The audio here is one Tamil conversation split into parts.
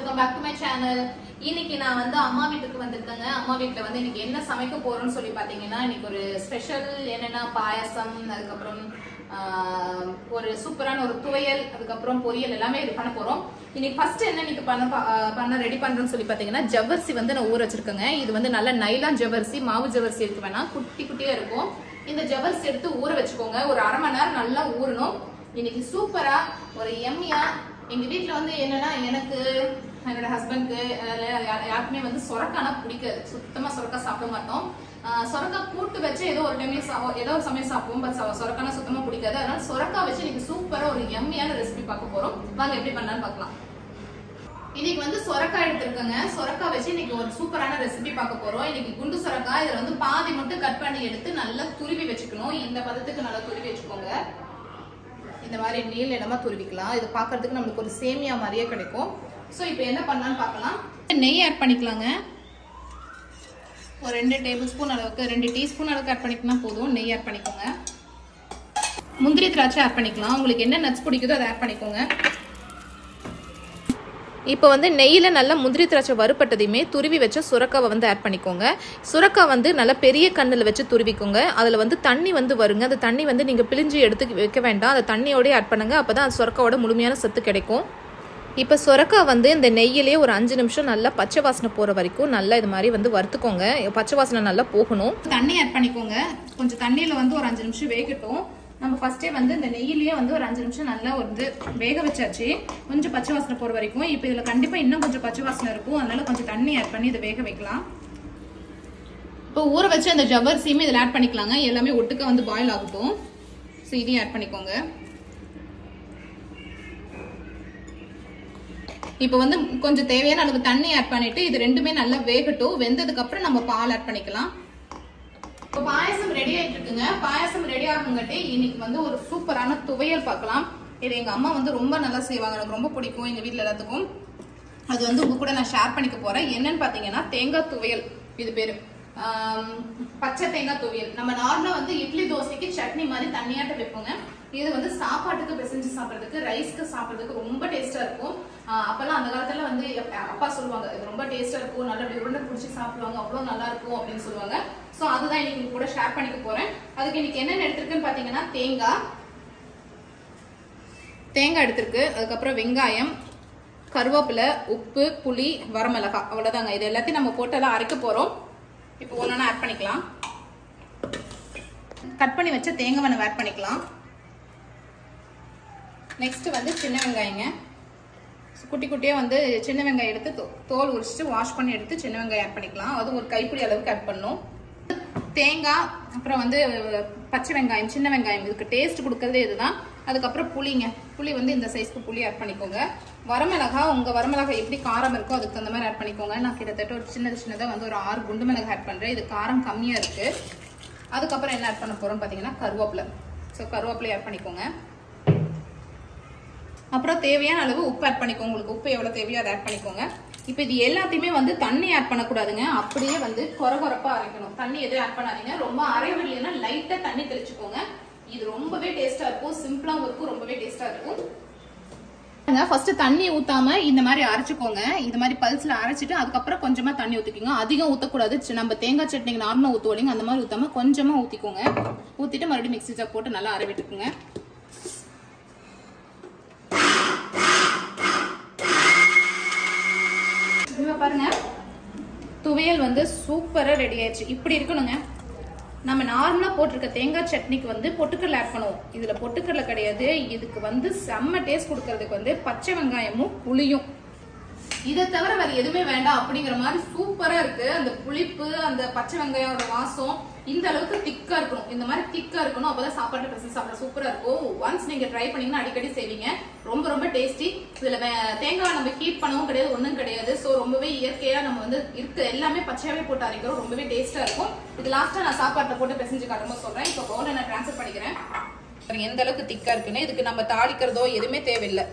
Welcome back to my channel இன்னைக்கு நான் வந்து அம்மா வீட்டுக்கு வந்திருக்கேங்க அம்மா வீட்ல வந்து இன்னைக்கு என்ன சமைக்க போறோம்னு சொல்லி பாத்தீங்கன்னா இன்னைக்கு ஒரு ஸ்பெஷல் என்னன்னா பாயாசம் அதுக்கப்புறம் ஆஹ், ஒரு சூப்பரான ஒரு துவையல் அதுக்கப்புறம் பொரியல் எல்லாமே இது பண்ண போறோம் இன்னைக்கு ஃபர்ஸ்ட் என்ன இன்னைக்கு பண்ண பா- ஆஹ், பண்ண ரெடி பண்றேன்னு சொல்லி பாத்தீங்கன்னா ஜவ்வரிசி வந்து நான் ஊற வச்சிருக்கேங்க இது வந்து நல்ல நைலான் ஜவ்வரிசி மாவு ஜவ்வரிசி இருக்கு வேணா குட்டி குட்டியா இருக்கும் இந்த ஜவ்வரிசி எடுத்து ஊற வச்சுக்கோங்க ஒரு அரை மணி நேரம் நல்லா ஊறணும் இன்னைக்கு சூப்பரா ஒரு எம்மியா எங்க வீட்ல வந்து என்னன்னா எனக்கு என்னோட ஹஸ்பண்ட்க்கு யாருக்குமே வந்து சொரக்கானா பிடிக்காது சுத்தமா சொரக்கா சாப்பிட மாட்டோம் ஆஹ் சொரக்கா கூட்டு வச்சு ஏதோ ஒரு டைம் ஏதோ ஒரு சமயம் சாப்பிடுவோம் பட் சொரக்கானா சுத்தமா பிடிக்காது அதனால சொரக்கா வச்சு இன்னைக்கு சூப்பரா ஒரு எம்மியான ரெசிபி பார்க்க போறோம் வாங்க எப்படி பண்ணலாம்னு பார்க்கலாம் இன்னைக்கு வந்து சொரக்காய் எடுத்திருக்கேங்க சொரக்காய் வச்சு இன்னைக்கு ஒரு சூப்பரான ரெசிபி பார்க்க போறோம் இன்னைக்கு குண்டு சொரக்காய் இதுல வந்து பாதி மட்டும் கட் பண்ணி எடுத்து நல்லா துருவி வச்சுக்கணும் இந்த பதத்துக்கு நல்லா துருவி வச்சுக்கோங்க இந்த மாதிரி நீல இடமா துருவிக்கலாம் இது பார்க்கிறதுக்கு நம்மளுக்கு ஒரு சேமியா மாதிரியே கிடைக்கும் ஸோ இப்போ என்ன பண்ணலாம்னு பார்க்கலாம் நெய் ஆட் பண்ணிக்கலாங்க ஒரு ரெண்டு டேபிள் ஸ்பூன் அளவுக்கு ரெண்டு டீஸ்பூன் அளவுக்கு ஆட் பண்ணிக்கினா போதும் நெய் ஆட் பண்ணிக்கோங்க முந்திரி திராட்சை ஆட் பண்ணிக்கலாம் உங்களுக்கு என்ன நட்ஸ் பிடிக்குதோ அதை ஆட் பண்ணிக்கோங்க இப்போ வந்து நெய்யில் நல்லா முந்திரி திராட்சை வறுப்பட்டதையுமே துருவி வச்ச சுரக்காவை வந்து ஆட் பண்ணிக்கோங்க சுரக்காய் வந்து நல்லா பெரிய கண்ணில் வச்சு துருவிக்கோங்க அதில் வந்து தண்ணி வந்து வருங்க அந்த தண்ணி வந்து நீங்கள் பிழிஞ்சு எடுத்து வைக்க வேண்டாம் அந்த தண்ணியோடய ஆட் பண்ணுங்க அப்போ தான் அந்த சுரக்காவோட முழுமையான சத்து கிடைக்கும் இப்போ சுரக்காய் வந்து இந்த நெய்யிலே ஒரு அஞ்சு நிமிஷம் நல்லா பச்சை வாசனை போகிற வரைக்கும் நல்லா இது மாதிரி வந்து வறுத்துக்கோங்க பச்சை வாசனை நல்லா போகணும் தண்ணி ஆட் பண்ணிக்கோங்க கொஞ்சம் தண்ணியில் வந்து ஒரு அஞ்சு நிமிஷம் வேகட்டும் நம்ம ஃபர்ஸ்டே வந்து இந்த நெய்யிலேயே வந்து ஒரு அஞ்சு நிமிஷம் நல்லா வந்து வேக வச்சாச்சு கொஞ்சம் பச்சை வாசனை போகிற வரைக்கும் இப்போ இதில் கண்டிப்பாக இன்னும் கொஞ்சம் பச்சை வாசனை இருக்கும் அதனால கொஞ்சம் தண்ணி ஆட் பண்ணி இதை வேக வைக்கலாம் இப்போ ஊற வச்சு அந்த ஜவ்வரிசியுமே இதில் ஆட் பண்ணிக்கலாங்க எல்லாமே ஒட்டுக்க வந்து பாயில் ஆகட்டும் ஸோ இதையும் ஆட் பண்ணிக்கோங்க இப்போ வந்து கொஞ்சம் தேவையான அளவு தண்ணி ஆட் பண்ணிட்டு இது ரெண்டுமே நல்லா வேகட்டும் வெந்ததுக்கு அப்புறம் நம்ம பால் ஆட் பண்ணிக்கலாம் இப்போ பாயாசம் ரெடி ஆயிட்டு இருக்குங்க பாயாசம் ரெடி ஆகுங்கட்டி இன்னைக்கு வந்து ஒரு சூப்பரான துவையல் பார்க்கலாம் இது எங்க அம்மா வந்து ரொம்ப நல்லா செய்வாங்க எனக்கு ரொம்ப பிடிக்கும் எங்க வீட்ல எல்லாத்துக்கும் அது வந்து உங்க கூட நான் ஷேர் பண்ணிக்க போறேன் என்னன்னு பாத்தீங்கன்னா தேங்காய் துவையல் இது பேரு ஆம், பச்சை தேங்காய் துவையல் நம்ம நார்மலா வந்து இட்லி தோசைக்கு சட்னி மாதிரி தண்ணியாட்ட வைப்போங்க இது வந்து சாப்பாட்டுக்கு பிசைஞ்சு சாப்பிடுறதுக்கு ரைஸ்க்கு சாப்பிடுறதுக்கு ரொம்ப டேஸ்டா இருக்கும் ஆஹ் அப்பெல்லாம் அந்த காலத்துல வந்து அப்ப- அப்பா சொல்லுவாங்க இது ரொம்ப டேஸ்டா இருக்கும் நல்லா இப்படி உருண்டை பிடிச்சி சாப்பிடுவாங்க அவ்வளவு நல்லா இருக்கும் அப்படின்னு சொல்லுவாங்க சோ அதுதான் இன்னைக்கு உங்க கூட ஷேர் பண்ணிக்க போறேன் அதுக்கு இன்னைக்கு என்னென்ன எடுத்திருக்குன்னு பாத்தீங்கன்னா தேங்காய் தேங்காய் எடுத்திருக்கு அதுக்கப்புறம் வெங்காயம் கருவேப்பிலை உப்பு புளி வரமிளகாய் அவ்வளவுதாங்க இது எல்லாத்தையும் நம்ம போட்டெல்லாம் அரைக்க போறோம் இப்போ ஒன்னொன்னு ஆட் பண்ணிக்கலாம் கட் பண்ணி வச்ச தேங்காய் நம்ம ஆட் பண்ணிக்கலாம் நெக்ஸ்ட் வந்து சின்ன வெங்காயங்க குட்டி குட்டியாக வந்து சின்ன வெங்காயம் எடுத்து தோ- தோல் உரிச்சிட்டு வாஷ் பண்ணி எடுத்து சின்ன வெங்காயம் ஆட் பண்ணிக்கலாம் அது ஒரு கைப்பிடி அளவுக்கு ஆட் பண்ணணும் தேங்காய் அப்புறம் வந்து பச்சை வெங்காயம் சின்ன வெங்காயம் இதுக்கு டேஸ்ட் கொடுக்கறதே இதுதான் அதுக்கப்புறம் புளிங்க புளி வந்து இந்த சைஸ்க்கு புளி ஆட் பண்ணிக்கோங்க வரமிளகா உங்க வரமிளகா எப்படி காரம் இருக்கோ அதுக்கு தகுந்த மாதிரி ஆட் பண்ணிக்கோங்க நான் கிட்டத்தட்ட ஒரு சின்னது சின்னதாக வந்து ஒரு ஆறு குண்டு மிளகாய் ஆட் பண்றேன் இது காரம் கம்மியா இருக்கு அதுக்கப்புறம் என்ன ஆட் பண்ண போறோம் பார்த்தீங்கன்னா கருவேப்பிலை ஸோ கருவேப்பிலை ஆட் பண்ணிக்கோங்க அப்புறம் தேவையான அளவு உப்பு ஆட் பண்ணிக்கோங்க உங்களுக்கு உப்பு எவ்வளவு தேவையோ அதை ஆட் பண்ணிக்கோங்க இப்போ இது எல்லாத்தையுமே வந்து தண்ணி ஆட் பண்ணக்கூடாதுங்க அப்படியே வந்து கொரகொரப்பா அரைக்கணும் தண்ணி எதுவும் ஆட் பண்ணாதீங்க ரொம்ப அரைவில்லைன்னா லைட்டா தண்ணி தெளிச்சுக்கோங்க இது ரொம்பவே டேஸ்டா இருக்கும் சிம்பிளாவும் இருக்கும் ரொம்பவே டேஸ்டா இருக்கும் ஃபர்ஸ்ட் தண்ணி ஊத்தாம இந்த மாதிரி அரைச்சுக்கோங்க இந்த மாதிரி பல்ஸ்ல அரைச்சிட்டு அதுக்கப்புறம் கொஞ்சமா தண்ணி ஊத்திக்கோங்க அதிகம் ஊத்தக்கூடாது சி- நம்ம தேங்காய் சட்னிக்கு நார்மலா ஊத்துவோம் அந்த மாதிரி ஊத்தாம கொஞ்சமா ஊத்திக்கோங்க ஊத்திட்டு மறுபடியும் மிக்ஸி ஜார் போட்டு நல்லா அரை விட்டுக்குங்க இங்க பாருங்க துவையல் வந்து சூப்பரா ரெடி ஆயிடுச்சு இப்படி இருக்கணுங்க நம்ம நார்மலா போட்டிருக்க தேங்காய் சட்னிக்கு வந்து பொட்டுக்கடலை ஆட் பண்ணுவோம் இதுல பொட்டுக்கடலை கிடையாது இதுக்கு வந்து செம்ம டேஸ்ட் கொடுக்கறதுக்கு வந்து பச்சை வெங்காயமும் புளியும் இதை தவிர வேற எதுவுமே வேண்டாம் அப்படிங்கிற மாதிரி சூப்பரா இருக்கு அந்த புளிப்பு அந்த பச்சை வெங்காயோட வாசம் இந்த அளவுக்கு திக்கா இருக்கணும் இந்த மாதிரி திக்கா இருக்கணும் அப்பதான் சாப்பாட்டு பசி சாப்பிட சூப்பரா இருக்கும் ஒன்ஸ் நீங்க ட்ரை பண்ணீங்கன்னா அடிக்கடி செய்வீங்க ரொம்ப ரொம்ப டேஸ்டி இதுல வே- தேங்காய் நம்ம ஹீட் பண்ணவும் கிடையாது ஒண்ணும் கிடையாது சோ ரொம்பவே இயற்கையா நம்ம வந்து இருக்க எல்லாமே பச்சையாவே போட்டு அரைக்கிறோம் ரொம்பவே டேஸ்டா இருக்கும் இது லாஸ்டா நான் சாப்பாட்டுல போட்டு பிசைஞ்சு காட்டும்போது சொல்றேன் இப்போ பவுல நான் ட்ரான்ஸ்ஃபர் பண்ணிக்கிறேன் பாருங்க எந்த அளவுக்கு திக்கா இருக்குன்னு இதுக்கு நம்ம தாளிக்கிறதோ எதுவுமே தேவையில்லை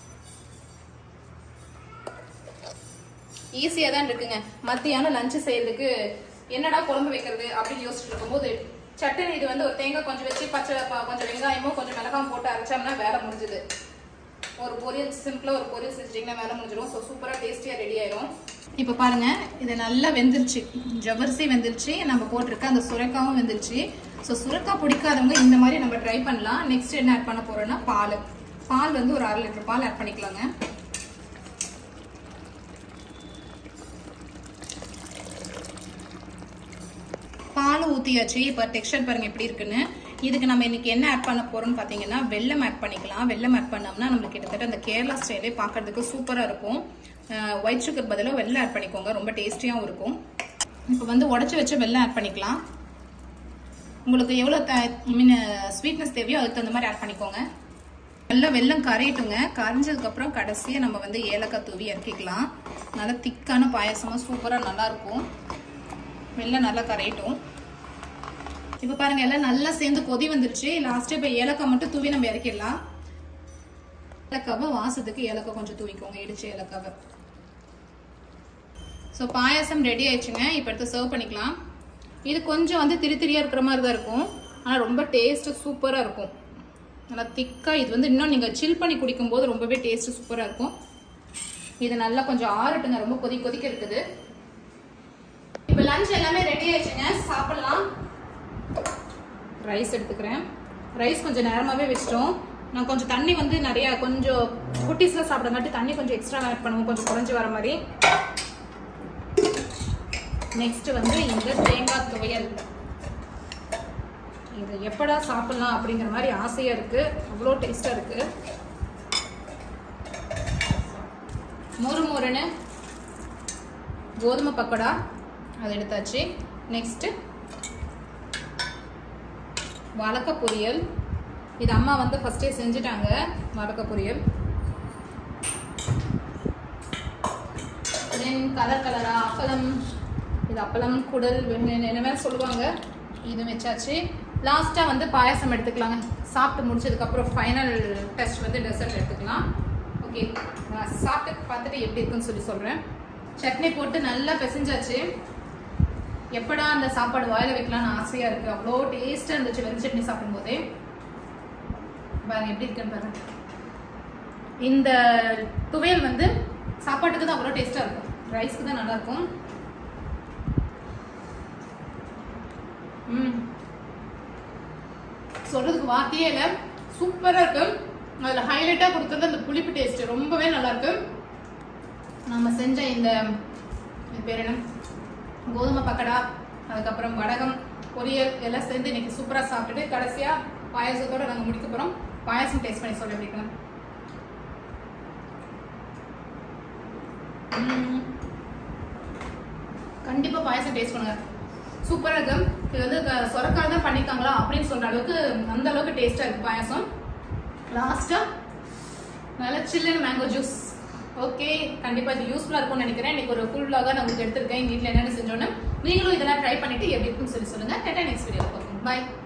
ஈஸியா தான் இருக்குங்க மத்தியானம் லஞ்ச் செய்யறதுக்கு என்னடா குழம்பு வைக்கிறது அப்படின்னு யோசிச்சுட்டு இருக்கும்போது சட்னி இது வந்து ஒரு தேங்காய் கொஞ்சம் வச்சு பச்சை ப- கொஞ்சம் வெங்காயமும் கொஞ்சம் மிளகாயும் போட்டு அரைச்சோம்னா வேலை முடிஞ்சுது ஒரு பொரியல் சிம்பிளா ஒரு பொரியல் செஞ்சிட்டிங்கன்னா வேலை முடிஞ்சிடும் ஸோ சூப்பராக டேஸ்டியாக ரெடி ஆயிரும் இப்போ பாருங்க இது நல்லா வெந்துருச்சு ஜவ்வரிசி வெந்துருச்சு நம்ம போட்டிருக்க அந்த சுரைக்காவும் வெந்துருச்சு ஸோ சுரைக்காய் பிடிக்காதவங்க இந்த மாதிரி நம்ம ட்ரை பண்ணலாம் நெக்ஸ்ட் என்ன ஆட் பண்ண போறோம்னா பால் பால் வந்து ஒரு அரை லிட்டர் பால் ஆட் பண்ணிக்கலாங்க பால் ஊற்றியாச்சு இப்போ டெக்ஸ்டர் பாருங்க எப்படி இருக்குன்னு இதுக்கு நம்ம இன்னைக்கு என்ன ஆட் பண்ண போறோம்னு பார்த்தீங்கன்னா வெல்லம் ஆட் பண்ணிக்கலாம் வெல்லம் ஆட் பண்ணோம்னா நம்மளுக்கு கிட்டத்தட்ட அந்த கேரளா ஸ்டைலே பார்க்கறதுக்கு சூப்பராக இருக்கும் ஒயிட் சுகர் பதிலாக வெல்லம் ஆட் பண்ணிக்கோங்க ரொம்ப டேஸ்டியாகவும் இருக்கும் இப்போ வந்து உடச்சி வச்ச வெல்லம் ஆட் பண்ணிக்கலாம் உங்களுக்கு எவ்வளோ மீன் ஸ்வீட்னஸ் தேவையோ அதுக்கு தகுந்த மாதிரி ஆட் பண்ணிக்கோங்க நல்லா வெல்லம் கரையட்டுங்க கரைஞ்சதுக்கப்புறம் கடைசியாக நம்ம வந்து ஏலக்காய் தூவி இறக்கிக்கலாம் நல்லா திக்கான பாயசமாக சூப்பராக நல்லாயிருக்கும் வெல்லம் நல்லா கரையட்டும் இப்போ பாருங்க எல்லாம் நல்லா சேர்ந்து கொதி வந்துருச்சு லாஸ்ட்டு இப்போ ஏலக்காய் மட்டும் தூவி நம்ம இறக்கிடலாம் ஏலக்காவை வாசத்துக்கு ஏலக்காய் கொஞ்சம் தூவிக்கோங்க இடிச்ச ஏலக்காவை ஸோ பாயாசம் ரெடி ஆயிடுச்சுங்க இப்போ எடுத்து சர்வ் பண்ணிக்கலாம் இது கொஞ்சம் வந்து திரி திரியா இருக்கிற மாதிரி தான் இருக்கும் ஆனால் ரொம்ப டேஸ்ட் சூப்பராக இருக்கும் நல்லா திக்காக இது வந்து இன்னும் நீங்கள் சில் பண்ணி குடிக்கும்போது ரொம்பவே டேஸ்ட் சூப்பராக இருக்கும் இது நல்லா கொஞ்சம் ஆறட்டுங்க ரொம்ப கொதி கொதிக்க இருக்குது இப்போ லஞ்ச் எல்லாமே ரெடி ஆயிடுச்சுங்க சாப்பிடலாம் ரைஸ் எடுத்துக்கிறேன் ரைஸ் கொஞ்சம் நேரமாகவே வச்சிட்டோம் நான் கொஞ்சம் தண்ணி வந்து நிறைய கொஞ்சம் குட்டீஸ்லாம் சாப்பிடங்காட்டி தண்ணி கொஞ்சம் எக்ஸ்ட்ரா ஆட் பண்ணுவோம் கொஞ்சம் குறைஞ்சி வர மாதிரி நெக்ஸ்ட் வந்து இந்த தேங்காய் துவையல் இது எப்படா சாப்பிடலாம் அப்படிங்கிற மாதிரி ஆசையா இருக்கு அவ்வளோ டேஸ்டா இருக்கு மொறு மொறுன்னு கோதுமை பக்கோடா அது எடுத்தாச்சு நெக்ஸ்ட் வாழைக்காய் பொரியல் இது அம்மா வந்து ஃபர்ஸ்டே செஞ்சுட்டாங்க வாழைக்காய் பொரியல் தென் கலர் கலரா அப்பளம் இது அப்பளம் குடல் என்னமே சொல்லுவாங்க இது வச்சாச்சு லாஸ்ட்டாக வந்து பாயாசம் எடுத்துக்கலாங்க சாப்பிட்டு முடிச்சதுக்கப்புறம் ஃபைனல் டெஸ்ட் வந்து டெசர்ட் எடுத்துக்கலாம் ஓகே நான் சாப்பிட்டு பார்த்துட்டு எப்படி இருக்குன்னு சொல்லி சொல்கிறேன் சட்னி போட்டு நல்லா பிசைஞ்சாச்சு எப்படா அந்த சாப்பாடு வாயில வைக்கலாம்னு ஆசையாக இருக்குது அவ்வளோ டேஸ்ட்டாக இருந்துச்சு வெறும் சட்னி சாப்பிடும்போதே பாருங்க எப்படி இருக்குன்னு பாருங்க இந்த துவையல் வந்து சாப்பாட்டுக்கு தான் அவ்வளோ டேஸ்ட்டாக இருக்கும் ரைஸ்க்கு தான் நல்லா இருக்கும் ம் சொல்றதுக்கு வார்த்தையே இல்லை சூப்பராக இருக்கு அதில் ஹைலைட்டாக கொடுத்தது அந்த புளிப்பு டேஸ்ட் ரொம்பவே நல்லா இருக்கு நம்ம செஞ்ச இந்த இது பேர் என்ன கோதுமை பக்கடா அதுக்கப்புறம் வடகம் பொரியல் எல்லாம் சேர்ந்து இன்னைக்கு சூப்பராக சாப்பிட்டுட்டு கடைசியாக பாயாசத்தோட நாங்கள் முடிக்க போகிறோம் பாயாசம் டேஸ்ட் பண்ணி சொல்ல எப்படி இருக்குன்னு. ம் கண்டிப்பா பாயசம் டேஸ்ட் பண்ணுங்க சூப்பரா இருக்கு இது வந்து க- சொரக்காய் தான் பண்ணிருக்காங்களா அப்படின்னு சொல்ற அளவுக்கு அந்த அளவுக்கு டேஸ்டா இருக்கு பாயாசம் லாஸ்டா நல்ல சில்லுன்னு மேங்கோ ஜூஸ் ஓகே கண்டிப்பா இது யூஸ்ஃபுல்லா இருக்கும்னு நினைக்கிறேன் இன்னைக்கு ஒரு ஃபுல் vlog-ஆ நான் உங்களுக்கு எடுத்திருக்கேன் வீட்ல என்னென்ன செஞ்சோன்னு நீங்களும் இதெல்லாம் ட்ரை பண்ணிட்டு எப்படி இருக்குன்னு சொல்லி சொல்லுங்க கேட்டா நெக்ஸ்ட் வீடியோ பார்ப்போம் பாய்